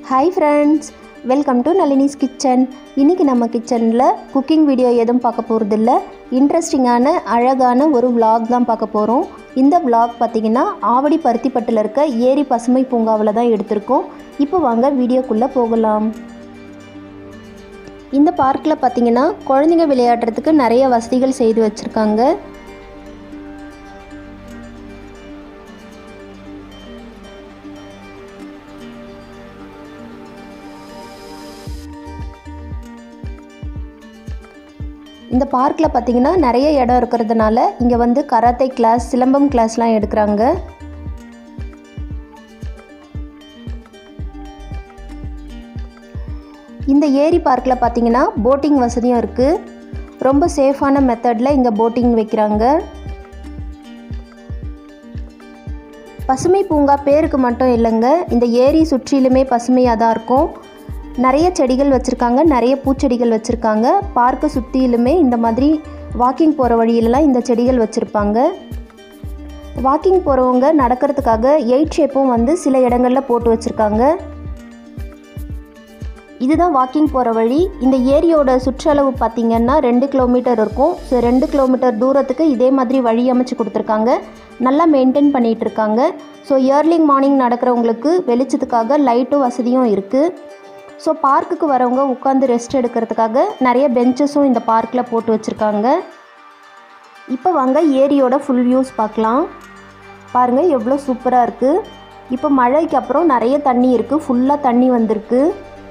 hi friends welcome to Nalini's kitchen இன்றைக்கி நம்ம கிச்சனில் குக்கிங் வீடியோ எதுவும் பார்க்க போகிறதில்ல இன்ட்ரெஸ்டிங்கான அழகான ஒரு vlog தான் பார்க்க போகிறோம் இந்த vlog பார்த்திங்கன்னா ஆவடி பருத்திப்பட்டில் இருக்க ஏரி பசுமை பூங்காவில் தான் எடுத்திருக்கோம் இப்போ வாங்க வீடியோக்குள்ளே போகலாம் இந்த பார்க்கில் பார்த்தீங்கன்னா குழந்தைங்க விளையாடுறதுக்கு நிறைய வசதிகள் செய்து வச்சுருக்காங்க இந்த பார்க்கில் பார்த்தீங்கன்னா நிறைய இடம் இருக்கிறதுனால இங்கே வந்து கராத்தே கிளாஸ் சிலம்பம் கிளாஸ்லாம் எடுக்கிறாங்க இந்த ஏரி பார்க்கில் பார்த்தீங்கன்னா போட்டிங் வசதியும் இருக்குது ரொம்ப சேஃபான மெத்தடில் இங்கே போட்டிங் வைக்கிறாங்க பசுமை பூங்கா பேருக்கு மட்டும் இல்லைங்க இந்த ஏரி சுற்றிலுமே பசுமையாக தான் இருக்கும் நிறைய செடிகள் வச்சுருக்காங்க நிறைய பூச்செடிகள் வச்சுருக்காங்க பார்க்கை சுற்றிலுமே இந்த மாதிரி வாக்கிங் போகிற வழியிலலாம் இந்த செடிகள் வச்சுருப்பாங்க வாக்கிங் போகிறவங்க நடக்கிறதுக்காக எயிட் ஷேப்பும் வந்து சில இடங்களில் போட்டு வச்சுருக்காங்க இதுதான் வாக்கிங் போகிற வழி இந்த ஏரியோட சுற்றளவு பார்த்திங்கன்னா ரெண்டு கிலோமீட்டர் இருக்கும் ஸோ ரெண்டு கிலோமீட்டர் தூரத்துக்கு இதே மாதிரி வழி அமைச்சு கொடுத்துருக்காங்க நல்லா மெயின்டைன் பண்ணிகிட்டு இருக்காங்க ஸோ இயர்லிங் மார்னிங் நடக்கிறவங்களுக்கு வெளிச்சத்துக்காக லைட்டும் வசதியும் இருக்குது ஸோ பார்க்குக்கு வரவங்க உட்காந்து ரெஸ்ட் எடுக்கிறதுக்காக நிறைய பெஞ்சஸும் இந்த பார்க்கில் போட்டு வச்சுருக்காங்க இப்போ வாங்க ஏரியோட ஃபுல் வியூஸ் பார்க்கலாம் பாருங்கள் எவ்வளோ சூப்பராக இருக்குது இப்போ மழைக்கு அப்புறம் நிறைய தண்ணி இருக்குது ஃபுல்லாக தண்ணி வந்திருக்கு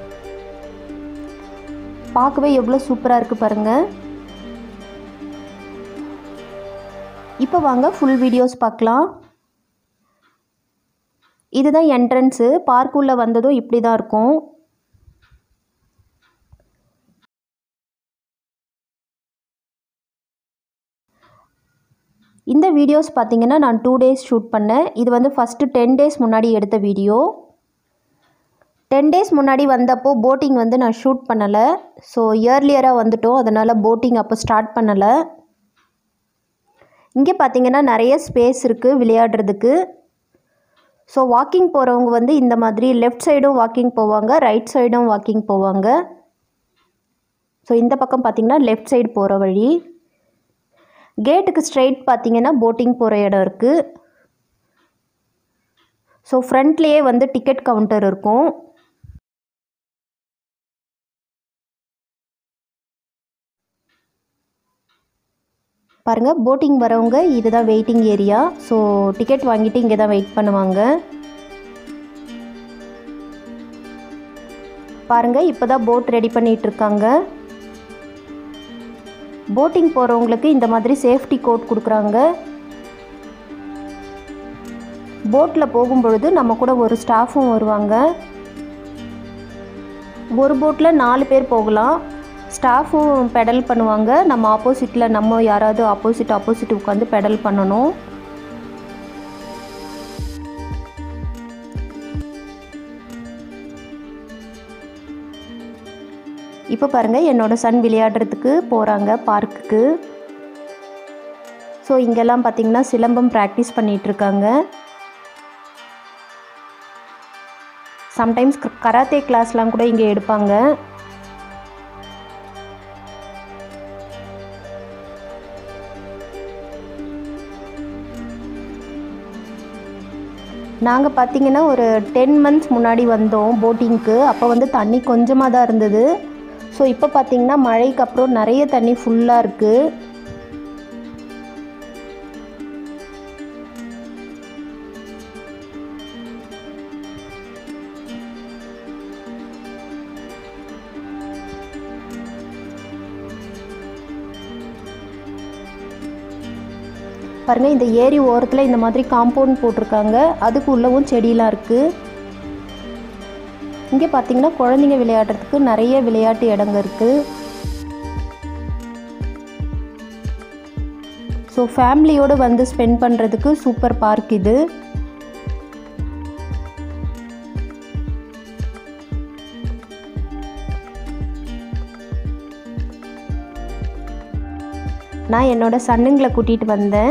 பார்க்கவே எவ்வளோ சூப்பராக இருக்குது பாருங்கள் இப்போ வாங்க ஃபுல் வீடியோஸ் பார்க்கலாம் இதுதான் என்ட்ரன்ஸு பார்க் உள்ள வந்ததும் இப்படி தான் இருக்கும் இந்த வீடியோஸ் பார்த்தீங்கன்னா நான் டூ டேஸ் ஷூட் பண்ணேன் இது வந்து ஃபஸ்ட்டு டென் டேஸ் முன்னாடி எடுத்த வீடியோ டென் டேஸ் முன்னாடி வந்தப்போ போட்டிங் வந்து நான் ஷூட் பண்ணலை ஸோ இயர்லியராக வந்துட்டோம் அதனால் போட்டிங் அப்போ ஸ்டார்ட் பண்ணலை இங்கே பார்த்தீங்கன்னா நிறைய ஸ்பேஸ் இருக்குது விளையாடுறதுக்கு ஸோ வாக்கிங் போகிறவங்க வந்து இந்த மாதிரி லெஃப்ட் சைடும் வாக்கிங் போவாங்க ரைட் சைடும் வாக்கிங் போவாங்க ஸோ இந்த பக்கம் பார்த்தீங்கன்னா லெஃப்ட் சைடு போகிற வழி கேட்டுக்கு ஸ்ட்ரைட் பார்த்தீங்கன்னா போட்டிங் போகிற இடம் இருக்குது ஸோ ஃப்ரண்ட்லேயே வந்து டிக்கெட் கவுண்டர் இருக்கும் பாருங்கள் போட்டிங் வரவங்க இதுதான் வெயிட்டிங் ஏரியா ஸோ டிக்கெட் வாங்கிட்டு இங்கே தான் வெயிட் பண்ணுவாங்க பாருங்கள் இப்போ தான் போட் ரெடி பண்ணிகிட்டு இருக்காங்க போட்டிங் போகிறவங்களுக்கு இந்த மாதிரி சேஃப்டி கோட் கொடுக்குறாங்க போட்டில் போகும்பொழுது நம்ம கூட ஒரு ஸ்டாஃபும் வருவாங்க ஒரு போட்டில் நாலு பேர் போகலாம் ஸ்டாஃபும் பெடல் பண்ணுவாங்க நம்ம ஆப்போசிட்டில் நம்ம யாராவது ஆப்போசிட் ஆப்போசிட் உட்காந்து பெடல் பண்ணணும் இப்போ பாருங்கள் என்னோடய சன் விளையாடுறதுக்கு போகிறாங்க பார்க்குக்கு ஸோ இங்கெல்லாம் பார்த்தீங்கன்னா சிலம்பம் ப்ராக்டிஸ் பண்ணிகிட்ருக்காங்க சம்டைம்ஸ் கராத்தே கிளாஸ்லாம் கூட இங்கே எடுப்பாங்க நாங்கள் பார்த்தீங்கன்னா ஒரு டென் மந்த்ஸ் முன்னாடி வந்தோம் போட்டிங்க்கு அப்போ வந்து தண்ணி கொஞ்சமாக தான் இருந்தது ஸோ இப்போ பார்த்தீங்கன்னா மழைக்கு அப்புறம் நிறைய தண்ணி ஃபுல்லாக இருக்குது பாருங்கள் இந்த ஏரி ஓரத்தில் இந்த மாதிரி காம்பவுண்ட் போட்டிருக்காங்க அதுக்கு உள்ளவும் செடியெலாம் இருக்குது இங்கே பார்த்தீங்கன்னா குழந்தைங்க விளையாடுறதுக்கு நிறைய விளையாட்டு இடங்க இருக்குது ஸோ ஃபேமிலியோடு வந்து ஸ்பெண்ட் பண்ணுறதுக்கு சூப்பர் பார்க் இது நான் என்னோடய சன்னுங்களை கூட்டிகிட்டு வந்தேன்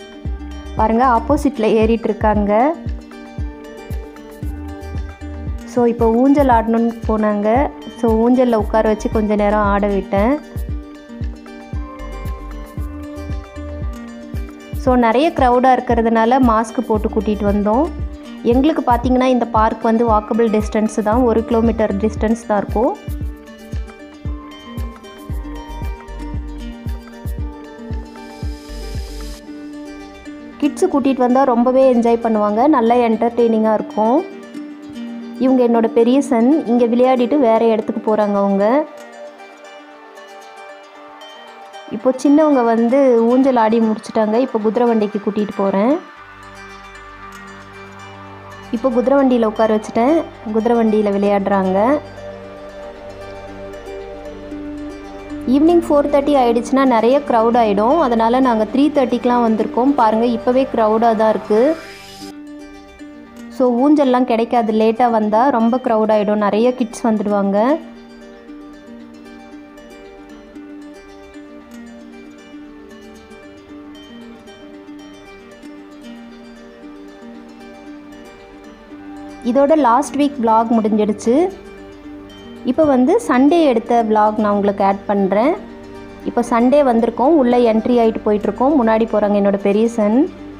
பாருங்கள் ஆப்போசிட்டில் ஏறிட்டு இருக்காங்க ஸோ இப்போ ஊஞ்சல் ஆடணும்னு போனாங்க ஸோ ஊஞ்சலில் உட்கார வச்சு கொஞ்ச நேரம் ஆட விட்டேன் ஸோ நிறைய க்ரௌடாக இருக்கிறதுனால மாஸ்க் போட்டு கூட்டிகிட்டு வந்தோம் எங்களுக்கு பார்த்தீங்கன்னா இந்த பார்க் வந்து வாக்கபிள் டிஸ்டன்ஸ் தான் ஒரு கிலோமீட்டர் டிஸ்டன்ஸ் தான் இருக்கும் கிட்ஸு கூட்டிகிட்டு வந்தால் ரொம்பவே என்ஜாய் பண்ணுவாங்க நல்ல என்டர்டெய்னிங்காக இருக்கும் இவங்க என்னோட பெரிய சன் இங்கே விளையாடிட்டு வேறு இடத்துக்கு போகிறாங்க அவங்க இப்போ சின்னவங்க வந்து ஊஞ்சல் ஆடி முடிச்சிட்டாங்க இப்போ குதிரை வண்டிக்கு கூட்டிகிட்டு போகிறேன் இப்போ குதிரை வண்டியில் உட்கார வச்சுட்டேன் குதிரை வண்டியில் விளையாடுறாங்க ஈவினிங் ஃபோர் தேர்ட்டி ஆகிடுச்சுன்னா நிறைய க்ரௌட் ஆகிடும் அதனால் நாங்கள் த்ரீ தேர்ட்டிக்கெலாம் வந்திருக்கோம் பாருங்கள் இப்போவே க்ரௌடாக தான் இருக்குது ஸோ ஊஞ்சல்லாம் கிடைக்காது லேட்டாக வந்தால் ரொம்ப க்ரௌட் ஆகிடும் நிறைய கிட்ஸ் வந்துடுவாங்க இதோட லாஸ்ட் வீக் vlog முடிஞ்சிடுச்சு இப்போ வந்து சண்டே எடுத்த vlog நான் உங்களுக்கு ஆட் பண்ணுறேன் இப்போ சண்டே வந்திருக்கோம் உள்ளே என்ட்ரி ஆகிட்டு போயிட்டுருக்கோம் முன்னாடி போகிறாங்க என்னோட பெரிய சன்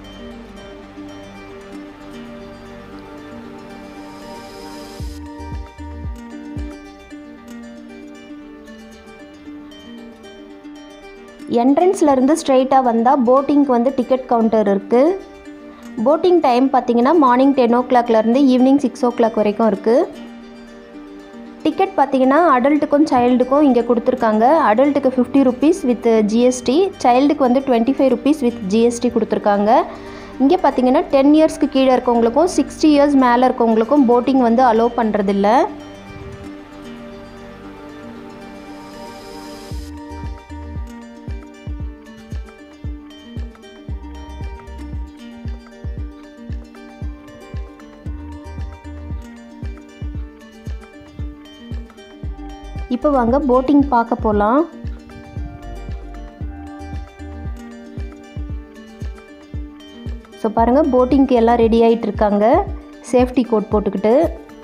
என்ட்ரன்ஸில் இருந்து ஸ்ட்ரைட்டாக வந்தால் போட்டிங்க்கு வந்து டிக்கெட் கவுண்டர் இருக்குது போட்டிங் டைம் பார்த்தீங்கன்னா மார்னிங் டென் ஓ கிளாக்லேருந்து ஈவினிங் சிக்ஸ் ஓ கிளாக் வரைக்கும் இருக்குது டிக்கெட் பார்த்தீங்கன்னா அடல்ட்டுக்கும் சைல்டுக்கும் இங்கே கொடுத்துருக்காங்க அடல்ட்டுக்கு ஃபிஃப்டி ருபீஸ் வித் ஜிஎஸ்டி சைல்டுக்கு வந்து twenty five rupees with GST கொடுத்துருக்காங்க இங்கே பார்த்தீங்கன்னா டென் இயர்ஸ்க்கு கீழே இருக்கவங்களுக்கும் சிக்ஸ்டி இயர்ஸ் மேலே இருக்கவங்களுக்கும் போட்டிங் வந்து அலோவ் பண்ணுறதில்ல இப்போ வாங்க போட்டிங் பார்க்க போகலாம் ஸோ பாருங்கள் போட்டிங்க்கு எல்லாம் ரெடி ஆகிட்டு இருக்காங்க சேஃப்டி கோட் போட்டுக்கிட்டு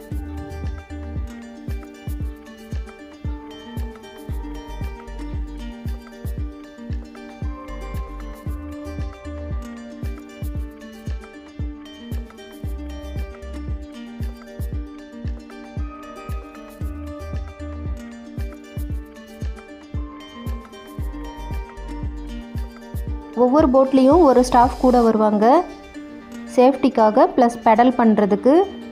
ஒவ்வொரு போட்லேயும் ஒரு ஸ்டாஃப் கூட வருவாங்க சேஃப்டிக்காக ப்ளஸ் பெடல் பண்ணுறதுக்கு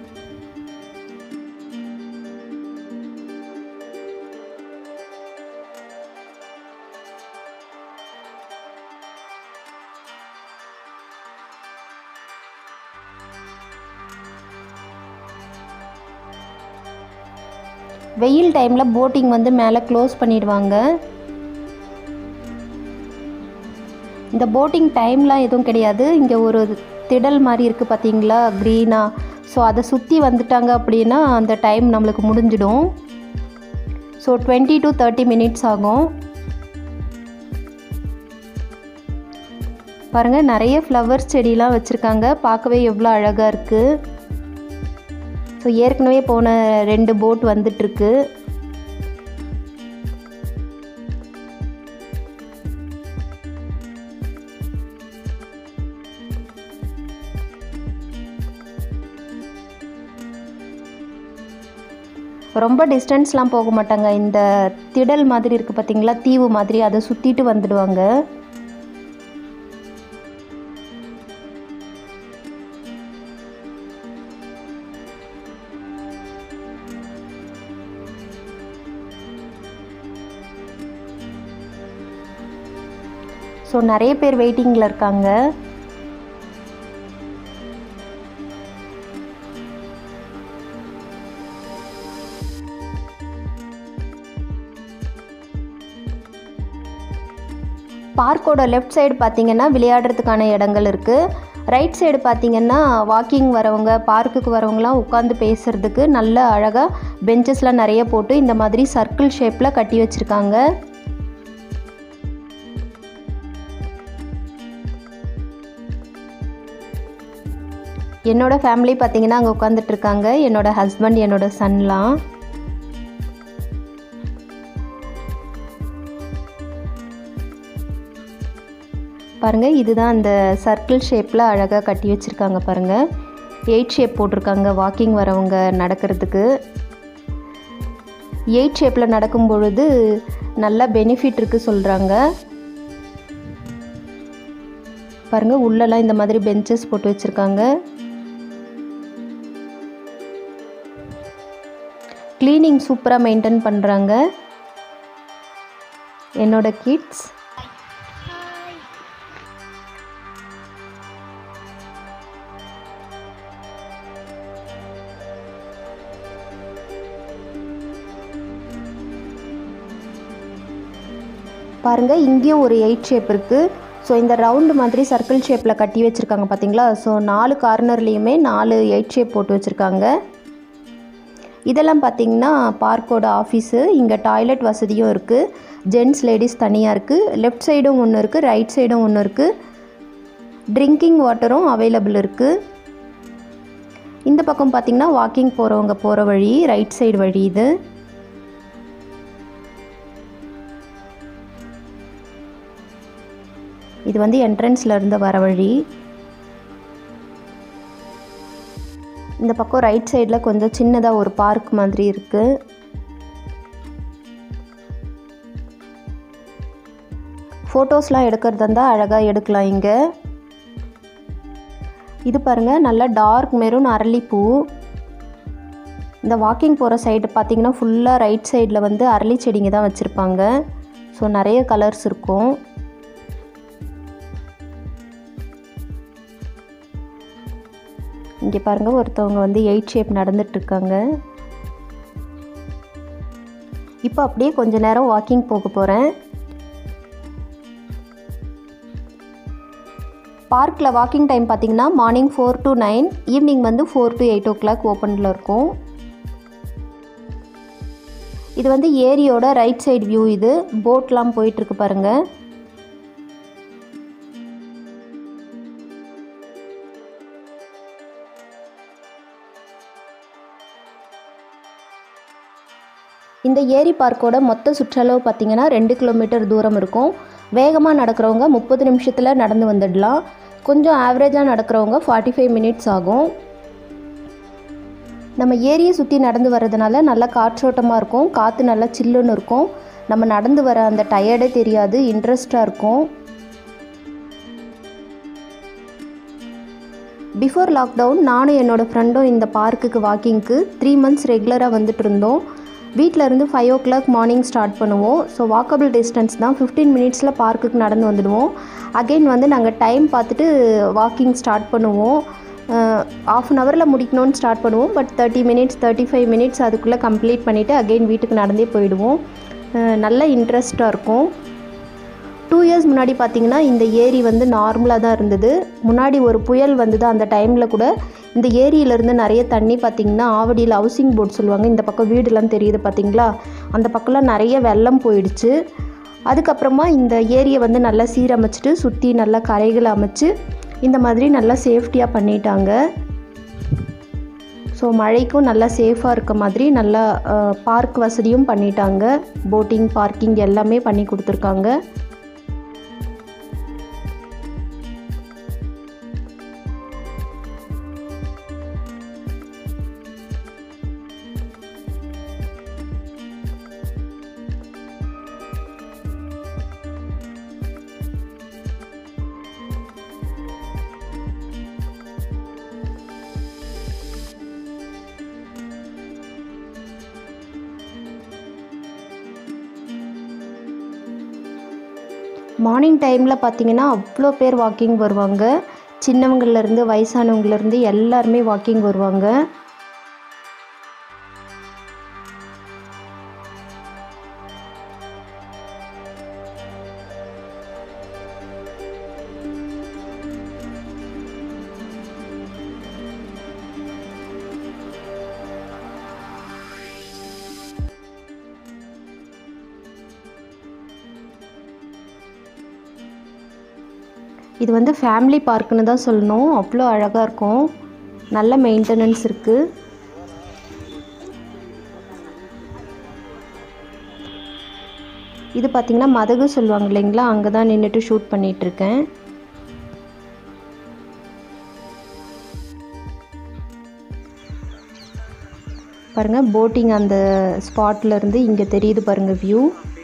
வெயில் டைமில் போட்டிங் வந்து மேலே க்ளோஸ் பண்ணிடுவாங்க இந்த போட்டிங் டைம்லாம் எதுவும் கிடையாது இங்கே ஒரு திடல் மாதிரி இருக்குது பார்த்தீங்களா க்ரீனாக ஸோ அதை சுற்றி வந்துட்டாங்க அப்படின்னா அந்த டைம் நம்மளுக்கு முடிஞ்சிடும் so twenty to thirty minutes ஆகும் பாருங்கள் நிறைய ஃப்ளவர்ஸ் செடிலாம் வச்சுருக்காங்க பார்க்கவே எவ்வளோ அழகாக இருக்குது ஸோ ஏற்கனவே போன ரெண்டு போட் வந்துட்டுருக்கு ரொம்ப டிஸ்டன்ஸ்லாம் போக மாட்டாங்க இந்த திடல் மாதிரி இருக்குது பார்த்தீங்களா தீவு மாதிரி அதை சுற்றிட்டு வந்துடுவாங்க ஸோ நிறைய பேர் வெயிட்டிங்கில் இருக்காங்க பார்க்கோட லெஃப்ட் சைடு பார்த்தீங்கன்னா விளையாடுறதுக்கான இடங்கள் இருக்குது ரைட் சைடு பார்த்தீங்கன்னா வாக்கிங் வரவங்க பார்க்குக்கு வரவங்களாம் உட்காந்து பேசுகிறதுக்கு நல்ல அழகாக பெஞ்சஸ்லாம் நிறைய போட்டு இந்த மாதிரி சர்க்கிள் ஷேப்பில் கட்டி வச்சுருக்காங்க என்னோடய ஃபேமிலி பார்த்தீங்கன்னா அங்கே உட்காந்துட்ருக்காங்க என்னோடய ஹஸ்பண்ட் என்னோடய சன்லாம் பாருங்கள் இதுதான் அந்த சர்க்கிள் ஷேப்பில் அழகாக கட்டி வச்சுருக்காங்க பாருங்கள் எயிட் ஷேப் போட்டிருக்காங்க வாக்கிங் வரவங்க நடக்கிறதுக்கு எயிட் ஷேப்பில் நடக்கும் பொழுது நல்ல பெனிஃபிட் இருக்குது சொல்கிறாங்க பாருங்கள் உள்ளெல்லாம் இந்த மாதிரி பெஞ்சஸ் போட்டு வச்சுருக்காங்க க்ளீனிங் சூப்பராக மெயின்டைன் பண்ணுறாங்க என்னோட கிட்ஸ் பாருங்கள் இங்கேயும் ஒரு எயிட் ஷேப் இருக்குது ஸோ இந்த ரவுண்டு மாதிரி சர்க்கிள் ஷேப்பில் கட்டி வச்சுருக்காங்க பார்த்தீங்களா ஸோ நாலு கார்னர்லேயுமே நாலு எயிட் ஷேப் போட்டு வச்சுருக்காங்க இதெல்லாம் பார்த்திங்கன்னா பார்க்கோட ஆஃபீஸு இங்கே டாய்லெட் வசதியும் இருக்குது ஜென்ட்ஸ் லேடிஸ் தனியாக இருக்குது லெஃப்ட் சைடும் ஒன்று இருக்குது ரைட் சைடும் ஒன்று இருக்குது ட்ரிங்கிங் வாட்டரும் அவைலபிள் இருக்குது இந்த பக்கம் பார்த்திங்கன்னா வாக்கிங் போகிறவங்க போகிற வழி ரைட் சைடு வழி இது இது வந்து என்ட்ரன்ஸில் இருந்து வர வழி இந்த பக்கம் ரைட் சைடில் கொஞ்சம் சின்னதாக ஒரு பார்க் மாதிரி இருக்குது ஃபோட்டோஸ்லாம் எடுக்கிறதா இருந்தால் அழகாக எடுக்கலாம் இங்கே இது பாருங்கள் நல்லா டார்க் மெரூன் அரளிப்பூ இந்த வாக்கிங் போகிற சைடு பார்த்தீங்கன்னா ஃபுல்லாக ரைட் சைடில் வந்து அரளி செடிங்க தான் வச்சுருப்பாங்க ஸோ நிறைய கலர்ஸ் இருக்கும் இங்கே பாருங்கள் ஒருத்தவங்க வந்து எயிட் ஷேப் நடந்துட்டுருக்காங்க இப்போ அப்படியே கொஞ்ச நேரம் வாக்கிங் போக போகிறேன் பார்க்கில் வாக்கிங் டைம் பார்த்திங்கன்னா morning four to nine evening வந்து four to eight o'clock ஓப்பனில் இருக்கும் இது வந்து ஏரியோட ரைட் சைடு வியூ இது போட்லாம் போயிட்டுருக்கு பாருங்கள் இந்த ஏரி பார்க்கோட மொத்த சுற்றளவு பார்த்திங்கன்னா ரெண்டு கிலோமீட்டர் தூரம் இருக்கும் வேகமாக நடக்கிறவங்க முப்பது நிமிஷத்தில் நடந்து வந்துடலாம் கொஞ்சம் ஆவரேஜாக நடக்கிறவங்க ஃபார்ட்டி ஃபைவ் மினிட்ஸ் ஆகும் நம்ம ஏரியை சுற்றி நடந்து வர்றதுனால நல்லா காற்றோட்டமாக இருக்கும் காற்று நல்லா சில்லுன்னு இருக்கும் நம்ம நடந்து வர அந்த டயர்டே தெரியாது இன்ட்ரெஸ்டாக இருக்கும் பிஃபோர் லாக்டவுன் நானும் என்னோடய ஃப்ரெண்டும் இந்த பார்க்குக்கு வாக்கிங்க்கு த்ரீ மந்த்ஸ் ரெகுலராக வந்துட்டு இருந்தோம் வீட்டில் இருந்து five o'clock morning start பண்ணுவோம் ஸோ வாக்கபிள் டிஸ்டன்ஸ் தான் ஃபிஃப்டீன் மினிட்ஸில் பார்க்குக்கு நடந்து வந்துடுவோம் அகெயின் வந்து நாங்கள் டைம் பார்த்துட்டு வாக்கிங் ஸ்டார்ட் பண்ணுவோம் ஆஃப் அன் ஹவரில் முடிக்கணும்னு ஸ்டார்ட் பண்ணுவோம் but thirty minutes thirty five minutes அதுக்குள்ளே கம்ப்ளீட் பண்ணிவிட்டு அகெயின் வீட்டுக்கு நடந்தே போயிடுவோம் நல்ல இன்ட்ரெஸ்ட்டாக இருக்கும் டூ இயர்ஸ் முன்னாடி பார்த்தீங்கன்னா இந்த ஏரி வந்து நார்மலாக தான் இருந்தது முன்னாடி ஒரு புயல் வந்தது அந்த டைமில் கூட இந்த ஏரியிலேருந்து நிறைய தண்ணி பார்த்திங்கன்னா ஆவடியில் ஹவுசிங் போர்ட் சொல்லுவாங்க இந்த பக்கம் வீடுலாம் தெரியுது பார்த்தீங்களா அந்த பக்கம்லாம் நிறைய வெள்ளம் போயிடுச்சு அதுக்கப்புறமா இந்த ஏரியை வந்து நல்லா சீரமைச்சிட்டு சுற்றி நல்லா கரைகளை அமைச்சு இந்த மாதிரி நல்லா சேஃப்டியாக பண்ணிட்டாங்க ஸோ மழைக்கும் நல்லா சேஃபாக இருக்க மாதிரி நல்லா பார்க் வசதியும் பண்ணிட்டாங்க போட்டிங் பார்க்கிங் எல்லாமே பண்ணி கொடுத்துருக்காங்க மார்னிங் டைமில் பார்த்தீங்கன்னா அவ்வளோ பேர் வாக்கிங் வருவாங்க சின்னவங்கள்லேருந்து வயசானவங்கலேருந்து எல்லாருமே வாக்கிங் வருவாங்க இது வந்து ஃபேமிலி பார்க்குன்னு தான் சொல்லணும் அவ்வளோ அழகாக இருக்கும் நல்ல மெயின்டெனன்ஸ் இருக்குது இது பார்த்திங்கன்னா மதகு சொல்லுவாங்க இல்லைங்களா அங்கே தான் நின்றுட்டு ஷூட் பண்ணிகிட்ருக்கேன் பாருங்கள் போட்டிங் அந்த ஸ்பாட்ல இருந்து இங்கே தெரியுது பாருங்கள் வியூ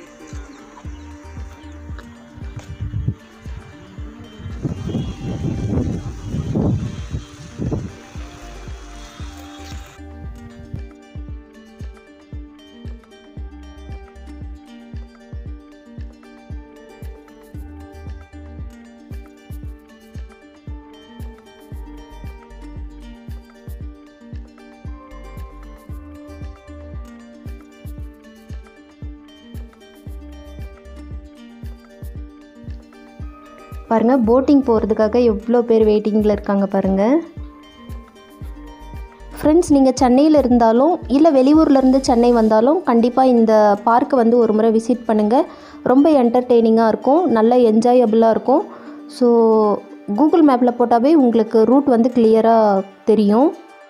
பாருங்கள் போட்டிங் போகிறதுக்காக எவ்வளோ பேர் வெயிட்டிங்கில் இருக்காங்க பாருங்கள் ஃப்ரெண்ட்ஸ் நீங்கள் சென்னையில் இருந்தாலும் இல்லை வெளியூர்லேருந்து சென்னை வந்தாலும் கண்டிப்பாக இந்த பார்க்கை வந்து ஒரு முறை விசிட் பண்ணுங்கள் ரொம்ப என்டர்டெய்னிங்காக இருக்கும் நல்ல என்ஜாயபிளாக இருக்கும் ஸோ கூகுள் மேப்பில் போட்டாவே உங்களுக்கு ரூட் வந்து கிளியராக தெரியும்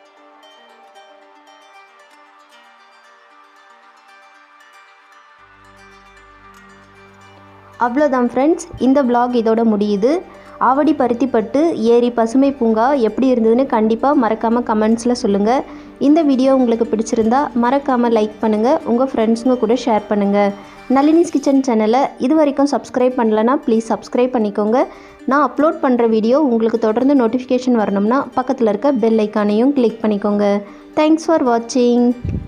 அவ்வளோதான் ஃப்ரெண்ட்ஸ் இந்த vlog இதோட முடியுது ஆவடி பருத்திப்பட்டு ஏரி பசுமை பூங்கா எப்படி இருந்ததுன்னு கண்டிப்பாக மறக்காமல் கமெண்ட்ஸில் சொல்லுங்கள் இந்த வீடியோ உங்களுக்கு பிடிச்சிருந்தா மறக்காமல் லைக் பண்ணுங்கள் உங்கள் ஃப்ரெண்ட்ஸுங்க கூட ஷேர் பண்ணுங்கள் நளினிஸ் கிச்சன் சேனலை இது வரைக்கும் சப்ஸ்கிரைப் பண்ணலனா ப்ளீஸ் சப்ஸ்கிரைப் பண்ணிக்கோங்க நான் அப்லோட் பண்ணுற வீடியோ உங்களுக்கு தொடர்ந்து நோட்டிஃபிகேஷன் வரணும்னா பக்கத்தில் இருக்க பெல் ஐக்கானையும் கிளிக் பண்ணிக்கோங்க தேங்க்ஸ் ஃபார் வாட்சிங்